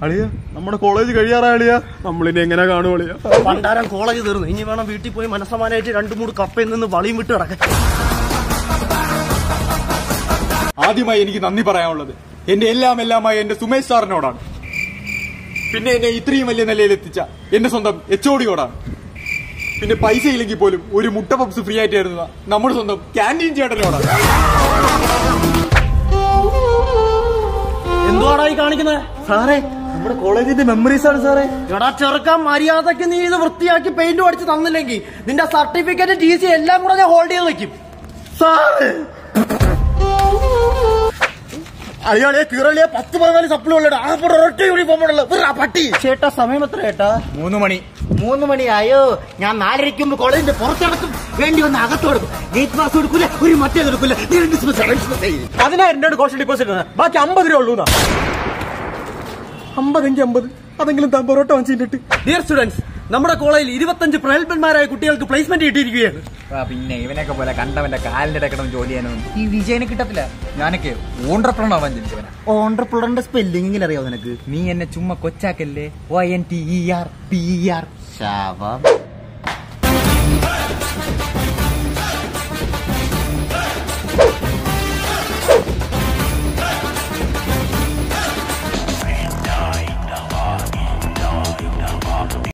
അളിയ നമ്മുടെ കോളേജ് കഴിയാറാ അളിയ നമ്മളിനി എങ്ങനെ കാണും അളിയ പണ്ടാരം കോളേജ് തീർന്നു ഇനി വേണം വീട്ടിൽ പോയി മനസ്സമാനായിട്ട് രണ്ടു മൂന്ന് കപ്പയിൽ നിന്ന് വളിയും വിട്ട് കിടക്കാൻ ആദ്യമായി എനിക്ക് നന്ദി പറയാനുള്ളത് എന്റെ എല്ലാം എല്ലാമായി എന്റെ സുമേഷ് സാറിനോടാണ് പിന്നെ എന്നെ ഇത്രയും വലിയ നിലയിൽ എത്തിച്ച എന്റെ സ്വന്തം എച്ച് ഒടിയോടാണ് പിന്നെ പൈസ ഇല്ലെങ്കിൽ പോലും ഒരു മുട്ട പപ്സ് ഫ്രീ ആയിട്ട് തരുന്ന നമ്മുടെ സ്വന്തം ക്യാൻറ്റീൻ ചേട്ടനോടാണ് എന്തുവാടാ ഈ കാണിക്കുന്നത് സാറേ നമ്മുടെ കോളേജിന്റെ മെമ്മറീസ് ആണ് സാറേ എടാ ചെറുക്കാൻ മര്യാദക്ക് നീ ഇത് വൃത്തിയാക്കി പെയിന്റ് അടിച്ച് തന്നില്ലെങ്കിൽ നിന്റെ സർട്ടിഫിക്കറ്റ് ടി സി എല്ലാം കൂടെ ഞാൻ ഹോൾഡ് ചെയ്ത് വെക്കും സാറേ അയാളെ കീറളിയെ പത്ത് പതിനാല് സപ്ലി ഉള്ളത് ആ കൂടെ ഒരൊറ്റ യൂണിഫോം ഉള്ളത് പട്ടി ചേട്ടാ സമയം എത്ര ചേട്ടാ മൂന്ന് മണി മൂന്ന് മണിയായോ ഞാൻ നാലരയ്ക്ക് മുമ്പ് കോളേജിന്റെ പുറത്തിറക്കും വേണ്ടി വന്ന് അകത്ത് കൊടുക്കും ഗേറ്റ് പാസ് കൊടുക്കൂല ഒരു മറ്റേത് എടുക്കൂല നീ രണ്ട് ദിവസം arrangement ചെയ്യ്. പതിനായിരം രൂപ കോഷൻ ഡിപ്പോസിറ്റ് ബാക്കി അമ്പത് രൂപ ഉള്ളൂ അമ്പതെങ്കിൽ അമ്പത് അതെങ്കിലും താൻ പൊറോട്ട വാങ്ങിച്ചിട്ട് ഡിയർ സ്റ്റുഡൻസ് നമ്മുടെ കോളേജിൽ ഇരുപത്തഞ്ച് പ്രഗത്ഭന്മാരായ കുട്ടികൾക്ക് പ്ലേസ്മെന്റ് കിട്ടിയിരിക്കുകയാണ് ആ, പിന്നെ ഇവനൊക്കെ പോലെ കണ്ടവന്റെ കാലിന്റെ ഇടക്കണം ജോലി ചെയ്യാനൊന്നും ഈ വിജയനെ കിട്ടത്തില്ല ഞാനൊക്കെ ഓണ്ടർപ്രണർ ആവാൻ ജനിച്ചവനാ ഓണ്ടർപ്രണറിന്റെ സ്പെല്ലിംഗ് ഇങ്ങനെ അറിയാവോ നിനക്ക് നീ എന്നെ ചുമ്മാ കൊച്ചാക്കല്ലേ O N T E R P E R ശാപം